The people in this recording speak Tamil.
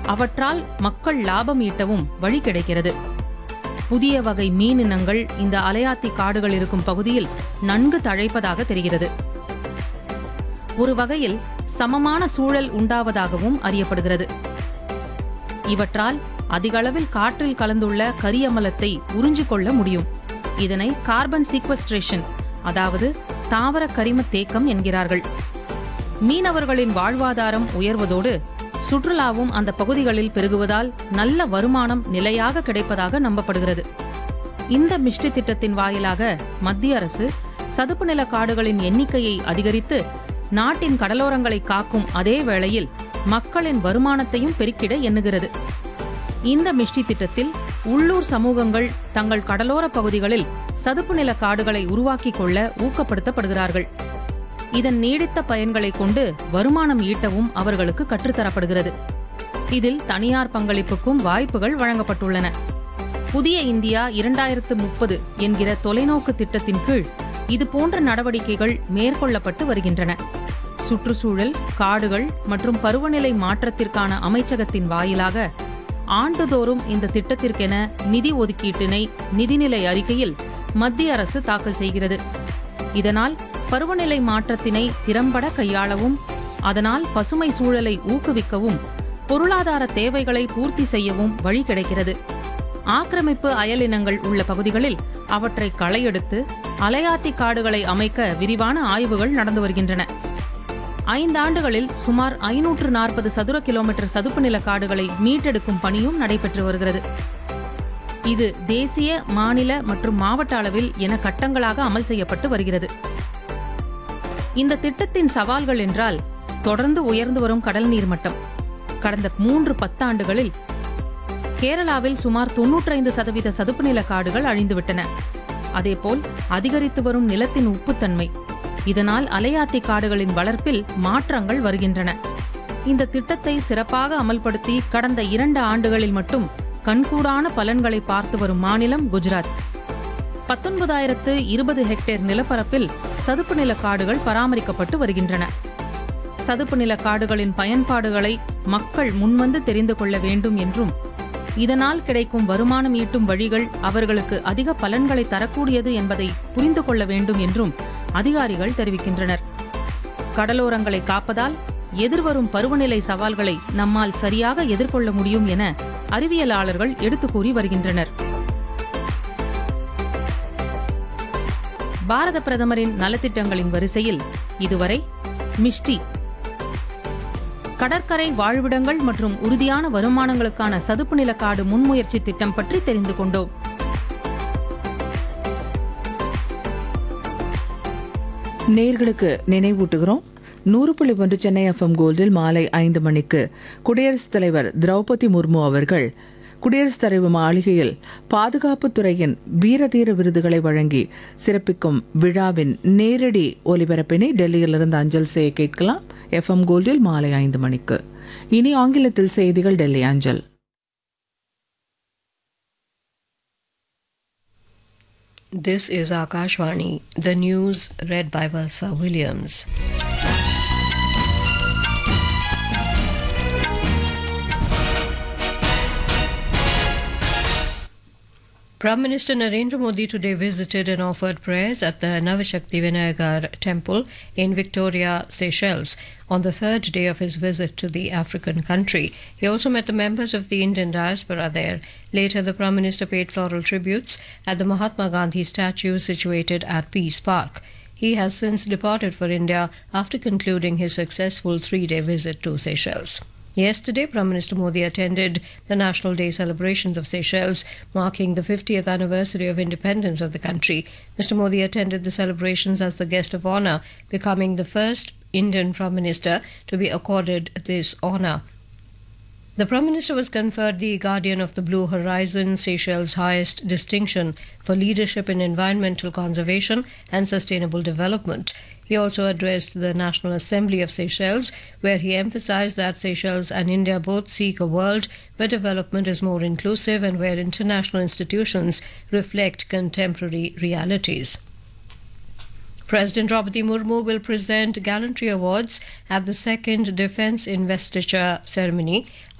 அவற்றால் மக்கள் லாபம் ஈட்டவும் வழி கிடைக்கிறது புதிய வகை மீனினங்கள் இந்த அலையாத்தி காடுகள் இருக்கும் பகுதியில் நன்கு தழைப்பதாக தெரிகிறது ஒரு வகையில் சமமான சூழல் உண்டாவதாகவும் அறியப்படுகிறது இவற்றால் அதிகளவில் காற்றில் கலந்துள்ள கரியமலத்தை உறிஞ்சிக் கொள்ள முடியும் இதனை கார்பன் சீக்வஸ்ட்ரேஷன் அதாவது தாவர கரிம தேக்கம் என்கிறார்கள் மீனவர்களின் வாழ்வாதாரம் உயர்வதோடு சுற்றுலாவும் அந்த பகுதிகளில் பெருகுவதால் நல்ல வருமானம் நிலையாக கிடைப்பதாக நம்பப்படுகிறது இந்த மிஷ்டி திட்டத்தின் வாயிலாக மத்திய அரசு சதுப்பு நில காடுகளின் எண்ணிக்கையை அதிகரித்து நாட்டின் கடலோரங்களை காக்கும் அதே வேளையில் மக்களின் வருமானத்தையும் பெருக்கிட எண்ணுகிறது இந்த மிஷ்டி திட்டத்தில் உள்ளூர் சமூகங்கள் தங்கள் கடலோர பகுதிகளில் சதுப்பு நில காடுகளை உருவாக்கிக் கொள்ள ஊக்கப்படுத்தப்படுகிறார்கள் இதன் நீடித்த பயன்களை கொண்டு வருமானம் ஈட்டவும் அவர்களுக்கு கற்றுத்தரப்படுகிறது இதில் தனியார் பங்களிப்புக்கும் வாய்ப்புகள் வழங்கப்பட்டுள்ளன புதிய இந்தியா இரண்டாயிரத்து முப்பது என்கிற தொலைநோக்கு திட்டத்தின் கீழ் இதுபோன்ற நடவடிக்கைகள் மேற்கொள்ளப்பட்டு வருகின்றன சுற்றுச்சூழல் காடுகள் மற்றும் பருவநிலை மாற்றத்திற்கான அமைச்சகத்தின் வாயிலாக ஆண்டுதோறும் இந்த திட்டத்திற்கென நிதி ஒதுக்கீட்டினை நிதிநிலை அறிக்கையில் மத்திய அரசு தாக்கல் செய்கிறது இதனால் பருவநிலை மாற்றத்தினை திறம்பட கையாளவும் அதனால் பசுமை சூழலை ஊக்குவிக்கவும் பொருளாதார தேவைகளை பூர்த்தி செய்யவும் வழி கிடைக்கிறது ஆக்கிரமிப்பு அயலினங்கள் உள்ள பகுதிகளில் அவற்றை களையெடுத்து அலையாத்தி காடுகளை அமைக்க விரிவான ஆய்வுகள் நடந்து வருகின்றன ஐந்தாண்டுகளில் சுமார் ஐநூற்று நாற்பது சதுர கிலோமீட்டர் சதுப்பு நில காடுகளை மீட்டெடுக்கும் பணியும் நடைபெற்று வருகிறது இது தேசிய மாநில மற்றும் மாவட்ட அளவில் என கட்டங்களாக அமல் செய்யப்பட்டு வருகிறது இந்த திட்டத்தின் சவால்கள் என்றால் தொடர்ந்து உயர்ந்து வரும் கடல் நீர் மட்டம் கடந்த மூன்று பத்தாண்டுகளில் கேரளாவில் சுமார் தொன்னூற்றைந்து சதவீத சதுப்பு நில காடுகள் அழிந்துவிட்டன அதேபோல் அதிகரித்து வரும் நிலத்தின் உப்புத்தன்மை இதனால் அலையாத்தி காடுகளின் வளர்ப்பில் மாற்றங்கள் வருகின்றன இந்த திட்டத்தை சிறப்பாக அமல்படுத்தி கடந்த இரண்டு ஆண்டுகளில் மட்டும் கண்கூடான பலன்களை பார்த்து வரும் மாநிலம் குஜராத் பத்தொன்பதாயிரத்து இருபது ஹெக்டேர் நிலப்பரப்பில் சதுப்பு நில காடுகள் பராமரிக்கப்பட்டு வருகின்றன சதுப்பு நில காடுகளின் பயன்பாடுகளை மக்கள் முன்வந்து தெரிந்து கொள்ள வேண்டும் என்றும் இதனால் கிடைக்கும் வருமானம் ஈட்டும் வழிகள் அவர்களுக்கு அதிக பலன்களை தரக்கூடியது என்பதை புரிந்து கொள்ள வேண்டும் என்றும் அதிகாரிகள் தெரிவிக்கின்றனர் கடலோரங்களை காப்பதால் எதிர்வரும் பருவநிலை சவால்களை நம்மால் சரியாக எதிர்கொள்ள முடியும் என அறிவியலாளர்கள் எடுத்து கூறி வருகின்றனர் பாரத பிரதமரின் நலத்திட்டங்களின் வரிசையில் இதுவரை மிஷ்டி கடற்கரை வாழ்விடங்கள் மற்றும் உறுதியான வருமானங்களுக்கான சதுப்பு நில காடு முன்முயற்சி திட்டம் பற்றி தெரிந்து கொண்டோம் நேர்களுக்கு நினைவூட்டுகிறோம் நூறு புள்ளி ஒன்று சென்னை எஃப்எம் கோல்டில் மாலை ஐந்து மணிக்கு குடியரசுத் தலைவர் திரௌபதி முர்மு அவர்கள் குடியரசுத் தலைவர் மாளிகையில் பாதுகாப்புத் துறையின் வீரதீர விருதுகளை வழங்கி சிறப்பிக்கும் விழாவின் நேரடி ஒலிபரப்பினை டெல்லியிலிருந்து அஞ்சல் செய்ய கேட்கலாம் எஃப்எம் கோல்டில் மாலை ஐந்து மணிக்கு இனி ஆங்கிலத்தில் செய்திகள் டெல்லி அஞ்சல் This is Akashvani, the news read by Valsa Williams. Prime Minister Narendra Modi today visited and offered prayers at the Navashakti Vinayagar temple in Victoria, Seychelles, on the third day of his visit to the African country. He also met the members of the Indian diaspora there. Later, the Prime Minister paid floral tributes at the Mahatma Gandhi statue situated at Peace Park. He has since departed for India after concluding his successful three day visit to Seychelles. Yesterday, Prime Minister Modi attended the National Day celebrations of Seychelles, marking the 50th anniversary of independence of the country. Mr. Modi attended the celebrations as the guest of honor, becoming the first Indian Prime Minister to be accorded this honor. The Prime Minister was conferred the Guardian of the Blue Horizon, Seychelles' highest distinction for leadership in environmental conservation and sustainable development. He also addressed the National Assembly of Seychelles, where he emphasized that Seychelles and India both seek a world where development is more inclusive and where international institutions reflect contemporary realities. President Draupadi Murmu will present gallantry awards at the second Defence Investiture ceremony